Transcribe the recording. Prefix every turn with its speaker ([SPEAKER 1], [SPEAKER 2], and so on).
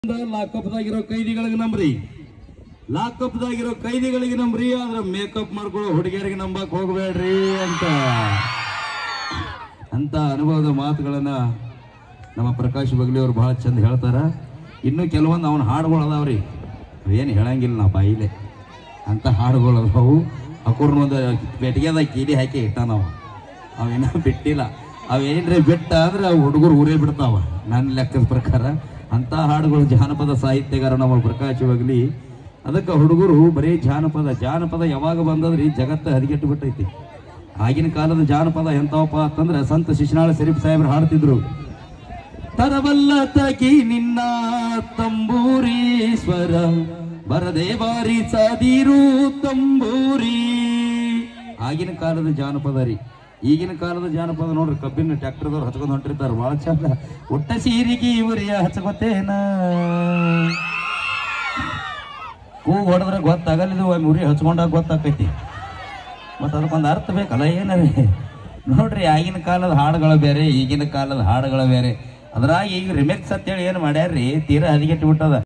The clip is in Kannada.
[SPEAKER 1] ಲಾಕಪ್ದಾಗಿರೋ ಕೈದಿಗಳಿಗೆ ನಂಬ್ರಿ ಲಾಕಪ್ದಾಗಿರೋ ಕೈದಿಗಳಿಗೆ ನಂಬ್ರಿ ಆದ್ರೆ ಮೇಕಪ್ ಮಾಡ್ಕೊಳ್ಳೋ ಹುಡುಗಿಯರಿಗೆ ನಂಬಕ್ ಹೋಗ್ಬೇಡ್ರಿ ಅಂತ ಅಂತ ಅನುಭವದ ಮಾತುಗಳನ್ನ ನಮ್ಮ ಪ್ರಕಾಶ್ ಬಗ್ಲಿ ಅವ್ರು ಬಹಳ ಚಂದ ಹೇಳ್ತಾರ ಇನ್ನು ಕೆಲವೊಂದು ಅವನ ಹಾಡುಗಳು ಅದಾವ್ರಿ ಅವೇನು ಹೇಳಂಗಿಲ್ಲ ನಾ ಬಾಯಿಲೆ ಅಂತ ಹಾಡುಗಳು ಅದಾವು ಅಕೂರ್ನ ಒಂದು ಪೆಟ್ಟಿಗೆದಾಗ ಕೀಲಿ ಹಾಕಿ ಇಟ್ಟ ನಾವು ಅವೇನ ಬಿಟ್ಟಿಲ್ಲ ಅವೇನ್ರಿ ಬಿಟ್ಟ ಅಂದ್ರೆ ಅವು ಹುಡುಗರು ಊರೇ ಬಿಡ್ತಾವ ನನ್ನ ಲೆಕ್ಕದ ಪ್ರಕಾರ ಅಂತ ಹಾಡುಗಳು ಜಾನಪದ ಸಾಹಿತ್ಯಗಾರ ನಮ್ಮ ಪ್ರಕಾಶ್ ಬಗ್ಲಿ ಅದಕ್ಕೆ ಹುಡುಗರು ಬರೀ ಜಾನಪದ ಜಾನಪದ ಯಾವಾಗ ಬಂದದ್ರಿ ಜಗತ್ತ ಹದಗೆಟ್ಟು ಬಿಟ್ಟೈತಿ ಆಗಿನ ಕಾಲದ ಜಾನಪದ ಎಂತವಪ್ಪ ಅಂತಂದ್ರೆ ಸಂತ ಶಿಶುನಾಳ ಶರೀಫ್ ಸಾಹೇಬ್ರು ಹಾಡ್ತಿದ್ರು ತರಬಲ್ಲ ತಗಿ ನಿನ್ನ ತಂಬೂರೀಶ್ವರ ಬರದೆ ಬಾರಿ ಸದಿರು ತಂಬೂರಿ ಆಗಿನ ಕಾಲದ ಜಾನಪದ ರೀ ಈಗಿನ ಕಾಲದ ಜಾನಪದ ನೋಡ್ರಿ ಕಬ್ಬಿನ ಟ್ರ್ಯಾಕ್ಟರ್ದವ್ರು ಹಚ್ಕೊಂಡ್ ಹೊಂಟಿರ್ತಾರ ಬಹಳ ಚಂದ ಒಟ್ಟ ಸೀರಿಗೆ ಇವರಿಯ ಹಚ್ಕೋತೇನ ಕೂಗ್ ಹೊಡೆದ್ರೆ ಗೊತ್ತಾಗಲ್ಲಿದು ಮುರಿ ಹಚ್ಕೊಂಡಾಗ ಗೊತ್ತಾಕೈತಿ ಮತ್ತು ಅದಕ್ಕೊಂದು ಅರ್ಥ ಬೇಕಲ್ಲ ಏನರಿ ನೋಡ್ರಿ ಆಗಿನ ಕಾಲದ ಹಾಡುಗಳು ಬೇರೆ ಈಗಿನ ಕಾಲದ ಹಾಡುಗಳು ಬೇರೆ ಅದ್ರಾಗ ಈಗ ರಿಮಿಕ್ಸ್ ಅಂತೇಳಿ ಏನು ಮಾಡ್ಯಾರ್ರಿ ತೀರಾ ಹದಿಗೆಟ್ಟು ಬಿಟ್ಟದ